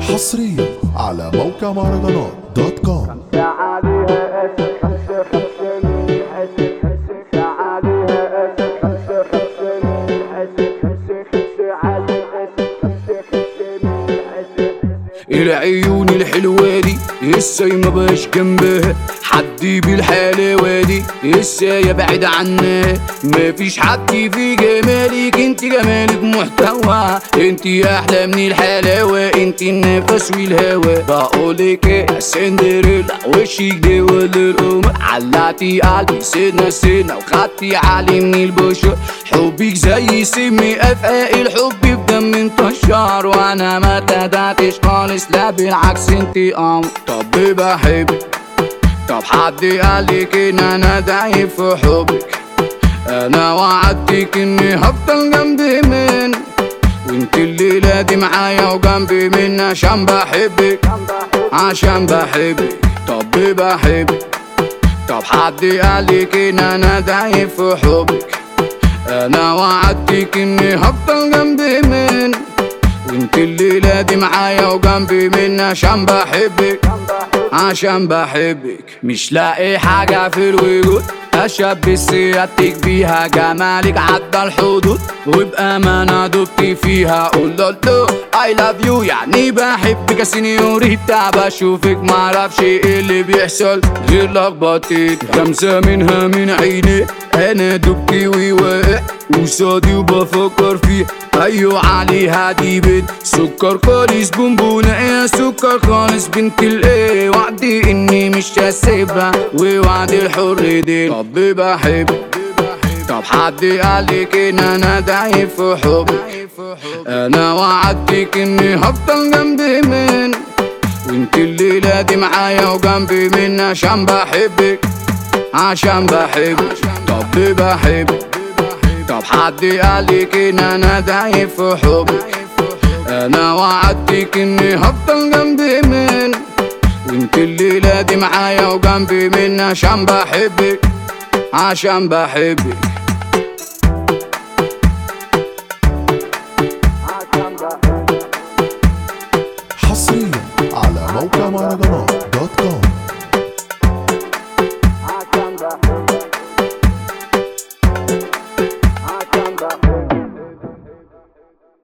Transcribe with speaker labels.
Speaker 1: حصريا على موقع مهرجانات دوت كوم
Speaker 2: سعادها أسد خمسة خمسة من حسد خمسة سعادها أسد خمسة خمسة من حسد خمسة خمسة علي أسد خمسة خمسة من حسد
Speaker 3: العيون الحلوة دي لسه ما بقاش جنبها حد بالحلاوة دي لسه يبعد عنها مفيش حد في جمالك انت جمالك محتوى انت احلى من الحلاوة انت النفس والهوا بقولك يا سندريلا وشك دي ولا القمر علقتي قلبي سنة سنة وخدتي علي من البشر حبك زي سم افعاء الحب في دم انتشر وانا ما ابتدعتش خالص لا بالعكس انت قمر طب بحبك طب حد قالك ان انا ضعيف في حبك انا وعدتك اني هفضل جنبي من وانت الليلة دي معايا وجنبي من عشان بحبك عشان بحبك طب بحبك طب حد قالك ان انا ضعيف في حبك انا وعدتك اني هفضل جنبي من وانت الليلة دي معايا وجنبي من عشان بحبك عشان بحبك مش لاقي حاجة في الوجود أشبه سيادتك بيها جمالك عدى الحدود وبأمانة دبت فيها قول له له I love you يعني بحبك يا سينيوريتا بشوفك معرفش ايه اللي بيحصل غير لخبطتين خمسة منها من عيني أنا دبت وواقع وصادي وبفكر فيه أيوة عليها دي بنت سكر خالص بونبونة يا سكر خالص بنت الايه وعدي اني مش هسيبها ووعد الحر دي طب بحب طب حد قالك ان انا ضعيف في حبك انا وعدتك اني هفضل جنبي من وانت الليلة دي معايا وجنبي من عشان بحبك عشان بحبك طب بحبك طب حد قالك ان انا ضعيف في حبك انا وعدتك اني هفضل جنبي من وانت الليلة دي معايا وجنبي من عشان بحبك عشان بحبك
Speaker 1: حصريا على موقع مهرجانات